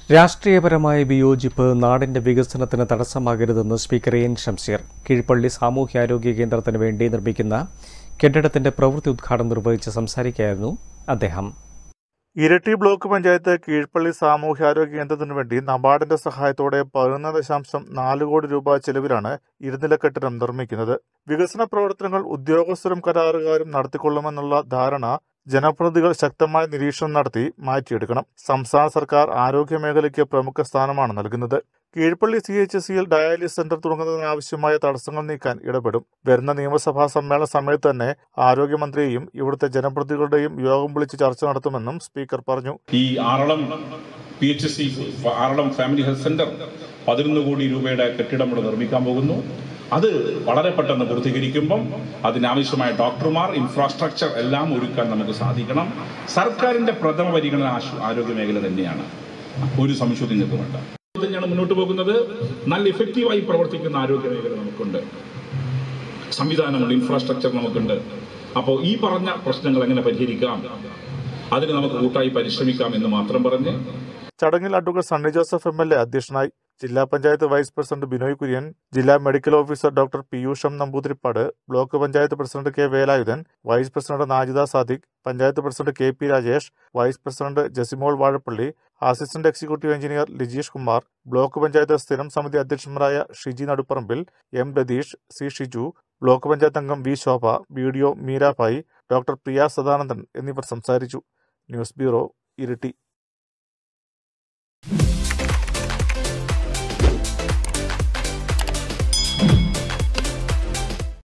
രാഷ്ട്രീയപരമായ വിയോജിപ്പ് നാടിന്റെ വികസനത്തിന് തടസ്സമാകരുതെന്ന് സ്പീക്കർ എൻ ഷംസീർ കീഴ്പള്ളി സാമൂഹ്യാരോഗ്യ കേന്ദ്രത്തിന് വേണ്ടി നിർമ്മിക്കുന്ന കെട്ടിടത്തിന്റെ പ്രവൃത്തി ഉദ്ഘാടനം നിർവഹിച്ച് സംസാരിക്കുകയായിരുന്നു അദ്ദേഹം ഇരട്ടി ബ്ലോക്ക് പഞ്ചായത്ത് കീഴ്പള്ളി സാമൂഹ്യാരോഗ്യ കേന്ദ്രത്തിനു വേണ്ടി നബാർഡിന്റെ സഹായത്തോടെ പതിനൊന്ന് ദശാംശം നാല് കോടി രൂപ ചെലവിലാണ് ഇരുനില കെട്ടിടം നിർമ്മിക്കുന്നത് വികസന പ്രവർത്തനങ്ങൾ ഉദ്യോഗസ്ഥരും കരാറുകാരും നടത്തിക്കൊള്ളുമെന്നുള്ള ധാരണ ജനപ്രതിനിധികൾ ശക്തമായ നിരീക്ഷണം നടത്തി മാറ്റിയെടുക്കണം സംസ്ഥാന സർക്കാർ ആരോഗ്യ മേഖലയ്ക്ക് പ്രമുഖ സ്ഥാനമാണ് നൽകുന്നത് കീഴ്പള്ളി സി എച്ച് സിയിൽ ഡയാലിസിസ് സെന്റർ തുടങ്ങുന്നതിനാവശ്യമായ തടസ്സങ്ങൾ നീക്കാൻ ഇടപെടും വരുന്ന നിയമസഭാ സമ്മേളന സമയത്ത് തന്നെ ആരോഗ്യമന്ത്രിയെയും ഇവിടുത്തെ ജനപ്രതിനിധികളുടെയും യോഗം വിളിച്ച് ചർച്ച നടത്തുമെന്നും സ്പീക്കർ പറഞ്ഞു ഈ Aralam P H C Aralam family health centre പതിനൊന്ന് കോടി രൂപയുടെ കെട്ടിടം ഇവിടെ നിർമ്മിക്കാൻ പോകുന്നു അത് വളരെ പെട്ടെന്ന് പൂർത്തീകരിക്കുമ്പം അതിനാവശ്യമായ ഡോക്ടർമാർ ഇൻഫ്രാസ്ട്രക്ചർ എല്ലാം ഒരുക്കാൻ നമുക്ക് സാധിക്കണം സർക്കാരിന്റെ പ്രഥമ പരിഗണന ആശു- ആരോഗ്യ മേഖല തന്നെയാണ് ഒരു സംശയവും നിങ്ങൾക്ക് വേണ്ട തന്നെയാണ് മുന്നോട്ട് പോകുന്നത് നല്ല ഇഫക്റ്റീവായി പ്രവർത്തിക്കുന്ന ആരോഗ്യ മേഖല നമുക്കുണ്ട് സംവിധാനമുണ്ട് ഇൻഫ്രാസ്ട്രക്ചർ നമുക്കുണ്ട് അപ്പോൾ ഈ പറഞ്ഞ പ്രശ്നങ്ങൾ എങ്ങനെ പരിഹരിക്കാം അതിന് നമുക്ക് കൂട്ടായി പരിശ്രമിക്കാം എന്ന് മാത്രം പറഞ്ഞ് ചടങ്ങിൽ advocate Sunny Joseph M L A അധ്യക്ഷനായി ജില്ലാ പഞ്ചായത്ത് വൈസ് പ്രസിഡന്റ് ബിനോയ് കുര്യൻ ജില്ലാ medical officer doctor Peeyush M Namboothiripad block panchayat president K Velayudhan vice president Najida Sadiq panchayat president K P Rajesh vice president Jasimol Vazhappally assistant executive engineer Lijeesh Kumar block panchayat സ്ഥിരം സമിതി അധ്യക്ഷന്മാരായ Shiji Naduparambil M Ratheesh C Shiju block panchayat അംഗം V Shobha B D O Meerabhai doctor Priya Sadanandan എന്നിവർ സംസാരിച്ചു news bureau Iritty